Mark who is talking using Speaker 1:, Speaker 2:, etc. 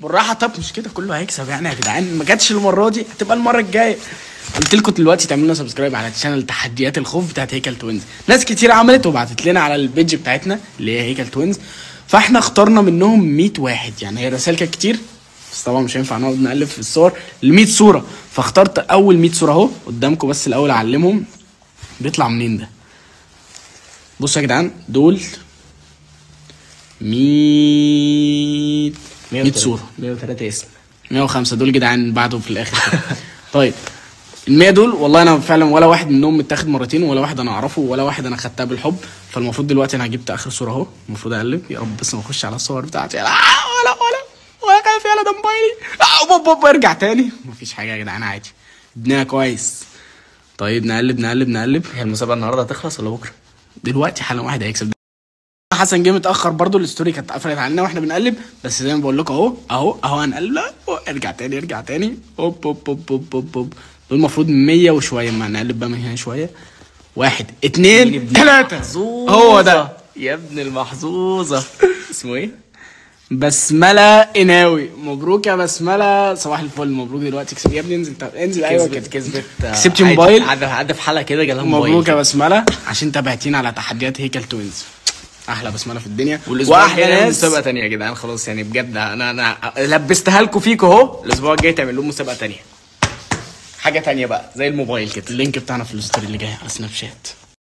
Speaker 1: بالراحه طب مش كده كله هيكسب يعني يا جدعان ما جاتش المره دي هتبقى المره الجايه قلت لكم دلوقتي تعملوا لنا سبسكرايب على تشانل تحديات الخوف بتاعت هيكل توينز ناس كتير عملت وبعتت لنا على البيج بتاعتنا اللي هي هيكل توينز فاحنا اخترنا منهم 100 واحد يعني هي رسائل كانت كتير بس طبعا مش هينفع نقعد نقلب في الصور ال 100 صوره فاخترت اول 100 صوره اهو قدامكم بس الاول اعلمهم بيطلع منين ده بصوا يا جدعان دول 100 100 صوره
Speaker 2: 103 اسم
Speaker 1: 105 دول جدعان بعده في الاخر كده. طيب ال 100 دول والله انا فعلا ولا واحد منهم متاخد مرتين ولا واحد انا اعرفه ولا واحد انا خدتها بالحب فالمفروض دلوقتي انا جبت اخر صوره اهو المفروض اقلب يا رب بس ما اخش على الصور بتاعتي لا ولا ولا ولا خايف يلا ده موبايلي آه، بوب بوب ارجع تاني مفيش حاجه يا جدعان عادي ابننا كويس طيب نقلب نقلب نقلب
Speaker 2: هي المسابقه النهارده هتخلص ولا بكره؟
Speaker 1: دلوقتي حالا واحد هيكسب حسن جه متاخر برضو الستوري كانت قفلت علينا واحنا بنقلب بس زي ما بقول لكم اهو اهو اهو هنقلب لا أهو، ارجع تاني ارجع تاني هوب هوب هوب هوب هوب هوب دول المفروض 100 وشويه ما نقلب بقى من هنا شويه واحد اتنين تلاته هو ده
Speaker 2: يا ابن المحظوظه اسمه ايه؟
Speaker 1: بسمله قناوي مبروك يا بسمله صباح الفل مبروك دلوقتي كسب يا ابني انزل انزل ايوه
Speaker 2: كسبت
Speaker 1: كده
Speaker 2: كسبت
Speaker 1: كسبتي
Speaker 2: عادي-
Speaker 1: موبايل؟
Speaker 2: عدى عدى في حلقه كده جالها موبايل
Speaker 1: مبروك يا بسمله عشان تابعتينا على تحديات هيكل توينز احلى بسمله في الدنيا
Speaker 2: والاسبوع الجاي
Speaker 1: واحلى
Speaker 2: نعمل
Speaker 1: ناس
Speaker 2: مسابقه تانية يا جدعان خلاص يعني بجد انا انا لبستها لكم فيكم اهو الاسبوع الجاي تعمل لهم مسابقه تانية حاجه تانية بقى زي الموبايل كده
Speaker 1: اللينك بتاعنا في الستوري اللي جاي على سناب شات